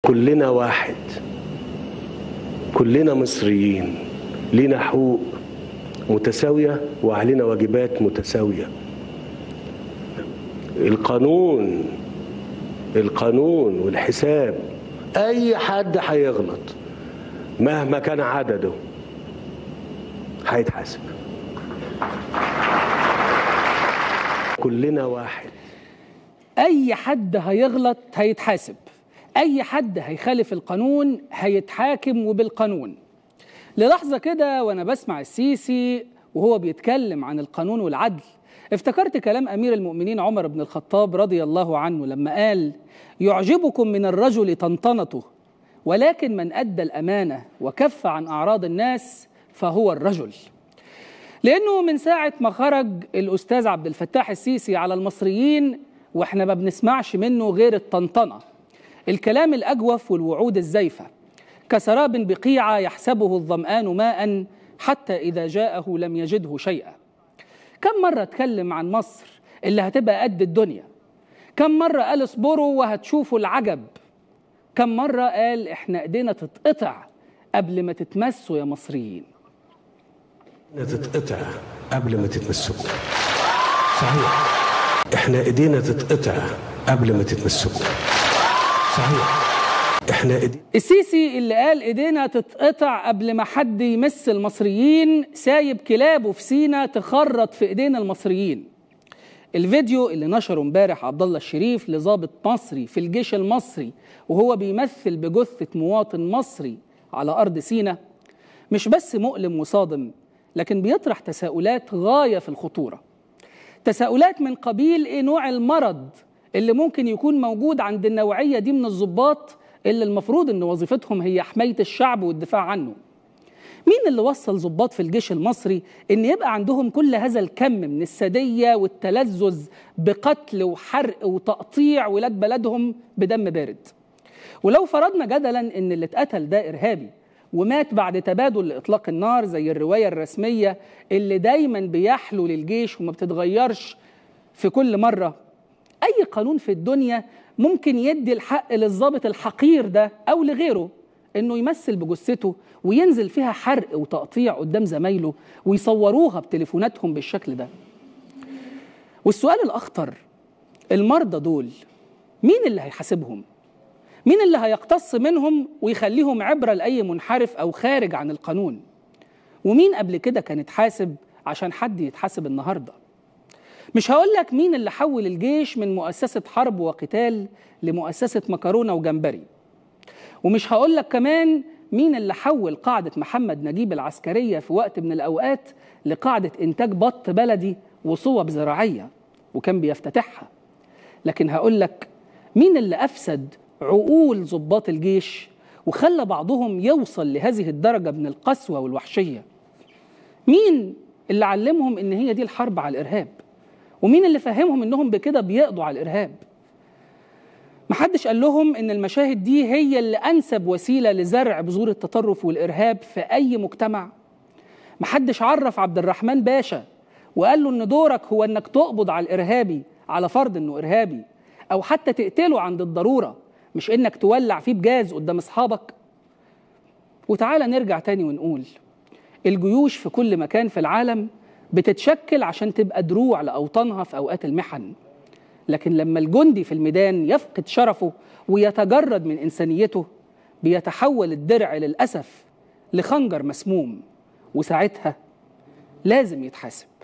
كلنا واحد كلنا مصريين لينا حقوق متساوية وعلينا واجبات متساوية القانون القانون والحساب أي حد هيغلط مهما كان عدده هيتحاسب كلنا واحد اي حد هيغلط هيتحاسب اي حد هيخالف القانون هيتحاكم وبالقانون للحظه كده وانا بسمع السيسي وهو بيتكلم عن القانون والعدل افتكرت كلام امير المؤمنين عمر بن الخطاب رضي الله عنه لما قال يعجبكم من الرجل طنطنته ولكن من ادى الامانه وكف عن اعراض الناس فهو الرجل لانه من ساعه ما خرج الاستاذ عبد الفتاح السيسي على المصريين واحنا ما بنسمعش منه غير الطنطنه الكلام الاجوف والوعود الزيفه كسراب بقيعه يحسبه الظمان ماء حتى اذا جاءه لم يجده شيئا كم مره اتكلم عن مصر اللي هتبقى قد الدنيا كم مره قال اصبروا وهتشوفوا العجب كم مره قال احنا ايدينا تتقطع قبل ما تتمسوا يا مصريين تتقطع قبل ما تتمسكوا صحيح احنا ايدينا تتقطع قبل ما تتمسكوا صحيح احنا ايدينا السيسي اللي قال ايدينا تتقطع قبل ما حد يمس المصريين سايب كلابه في سينا تخرط في ايدينا المصريين الفيديو اللي نشره امبارح عبد الله الشريف لضابط مصري في الجيش المصري وهو بيمثل بجثة مواطن مصري على أرض سينا مش بس مؤلم وصادم لكن بيطرح تساؤلات غاية في الخطورة تساؤلات من قبيل ايه نوع المرض اللي ممكن يكون موجود عند النوعية دي من الضباط اللي المفروض ان وظيفتهم هي حماية الشعب والدفاع عنه مين اللي وصل ضباط في الجيش المصري ان يبقى عندهم كل هذا الكم من السادية والتلذذ بقتل وحرق وتقطيع ولاد بلدهم بدم بارد ولو فرضنا جدلا ان اللي اتقتل ده ارهابي ومات بعد تبادل لاطلاق النار زي الروايه الرسميه اللي دايما بيحلو للجيش وما بتتغيرش في كل مره اي قانون في الدنيا ممكن يدي الحق للضابط الحقير ده او لغيره انه يمثل بجثته وينزل فيها حرق وتقطيع قدام زمايله ويصوروها بتليفوناتهم بالشكل ده والسؤال الاخطر المرضى دول مين اللي هيحاسبهم مين اللي هيقتص منهم ويخليهم عبرة لأي منحرف أو خارج عن القانون ومين قبل كده كان اتحاسب عشان حد يتحاسب النهاردة مش هقول لك مين اللي حول الجيش من مؤسسة حرب وقتال لمؤسسة مكرونة وجمبري ومش هقول لك كمان مين اللي حول قاعدة محمد نجيب العسكرية في وقت من الأوقات لقاعدة إنتاج بط بلدي وصوب زراعية وكان بيفتتحها لكن هقول لك مين اللي أفسد عقول ضباط الجيش وخلى بعضهم يوصل لهذه الدرجة من القسوة والوحشية مين اللي علمهم ان هي دي الحرب على الارهاب ومين اللي فهمهم انهم بكده بيقضوا على الارهاب محدش قال لهم ان المشاهد دي هي اللي انسب وسيلة لزرع بذور التطرف والارهاب في اي مجتمع محدش عرف عبد الرحمن باشا وقال له ان دورك هو انك تقبض على الارهابي على فرض انه ارهابي او حتى تقتله عند الضروره مش انك تولع فيه بجاز قدام اصحابك وتعالى نرجع تاني ونقول الجيوش في كل مكان في العالم بتتشكل عشان تبقى دروع لاوطانها في اوقات المحن لكن لما الجندي في الميدان يفقد شرفه ويتجرد من انسانيته بيتحول الدرع للاسف لخنجر مسموم وساعتها لازم يتحاسب